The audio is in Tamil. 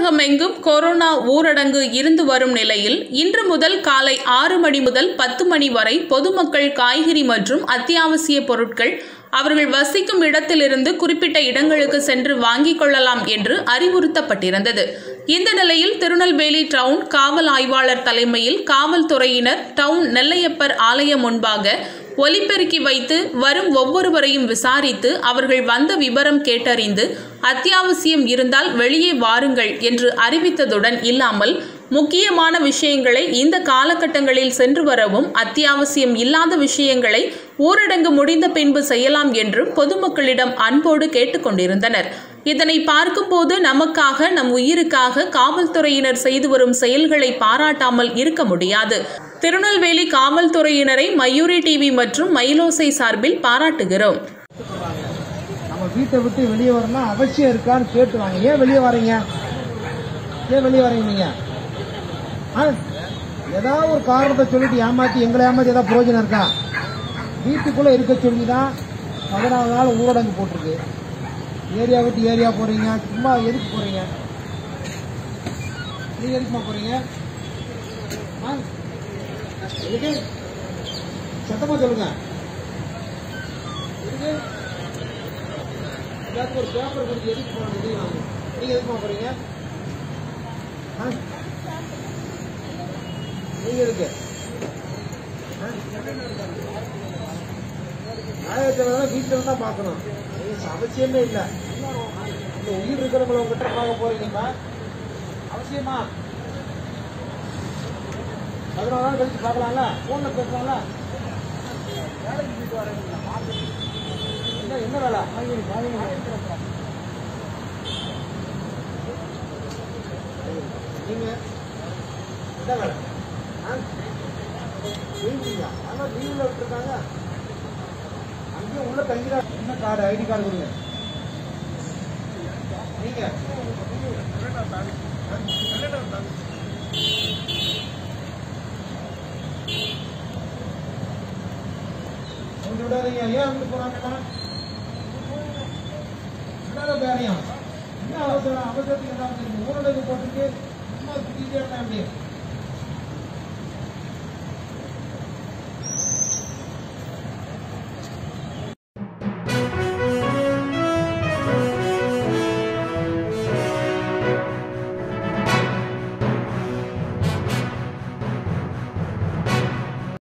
தமிழகம் எங்கும் கொரோனா ஊரடங்கு இருந்து வரும் நிலையில் இன்று முதல் காலை ஆறு மணி முதல் பத்து மணி வரை பொதுமக்கள் காய்கறி மற்றும் அத்தியாவசிய பொருட்கள் அவர்கள் வசிக்கும் இடத்திலிருந்து குறிப்பிட்ட இடங்களுக்கு சென்று வாங்கிக் கொள்ளலாம் என்று அறிவுறுத்தப்பட்டிருந்தது இந்த நிலையில் திருநெல்வேலி டவுன் காவல் ஆய்வாளர் தலைமையில் காவல்துறையினர் டவுன் நெல்லையப்பர் ஆலயம் முன்பாக ஒலிபெருக்கி வைத்து வரும் ஒவ்வொருவரையும் விசாரித்து அவர்கள் வந்த விவரம் கேட்டறிந்து அத்தியாவசியம் இருந்தால் வெளியே வாருங்கள் என்று அறிவித்ததுடன் இல்லாமல் முக்கியமான விஷயங்களை இந்த காலகட்டங்களில் சென்று வரவும் அத்தியாவசியம் இல்லாத விஷயங்களை ஊரடங்கு முடிந்த பின்பு செய்யலாம் என்றும் பொதுமக்களிடம் அன்போடு கேட்டுக்கொண்டிருந்தனர் இதனை பார்க்கும்போது நமக்காக நம் உயிருக்காக காவல்துறையினர் செய்து வரும் செயல்களை பாராட்டாமல் இருக்க முடியாது திருநெல்வேலி காவல்துறையினரை மயூரி டிவி மற்றும் மயிலோசை சார்பில் பாராட்டுகிறோம் நம்ம வீட்டை விட்டு வெளியே வரணும் அவசியம் இருக்கான்னு கேட்டு வாங்க ஏன் வெளியே வரீங்க ஏன் வெளியே வரீங்க நீங்க ஆ? ஏதாவது ஒரு காரணத்தை சொல்லிட்டு ஏமாத்தி எங்களை ஏமாத்தி ஏதாவது பிரயோஜனம் இருக்கா வீட்டுக்குள்ள இருக்க சொல்லி தான் பதினாறு நாள் ஊரடங்கு போட்டிருக்கு ஏரியா விட்டு ஏரியா போறீங்க சும்மா எதுக்கு போறீங்க நீங்க எதுக்குமா போறீங்க ஆ? எதுக்கு சத்தமா சொல்லுங்க எதுக்கு எல்லாத்துக்கும் ஒரு பேப்பர் கொடுத்து எதுக்கு போகணும் இதையும் வாங்க. நீங்க எதுக்கு போறீங்க ஆ? நீங்க எதுக்கு ஆ? நியாயத்தேவை வீட்டுல தான் பார்க்கணும் நீங்க அவசியமே இல்ல இந்த உயிர் இருக்கிறவங்கள உங்ககிட்ட பார்க்க போறீங்கப்பா அவசியமா பதினாறு நாள் கழிச்சு பார்க்கலாம்ல போன்ல பேசலாம்ல வேலைக்கு போயிட்டு வரேன் என்ன என்ன வேலை நீங்க என்ன வேலை ஆ? லீவுங்களா? ஆனா லீவுல விட்டுருக்காங்க அங்கேயும் உள்ள தங்கிடா என்ன கார்டு ஐடி கார்டு கொடுங்க நீங்க கொண்டு விடாதீங்க ஏன் வந்து போறாங்க என்னடா வேலையா என்ன அவசரம் அவசரத்துக்கு என்ன ஊரடங்கு போட்டுட்டு சும்மா சுத்திட்டே இருந்தா எப்படி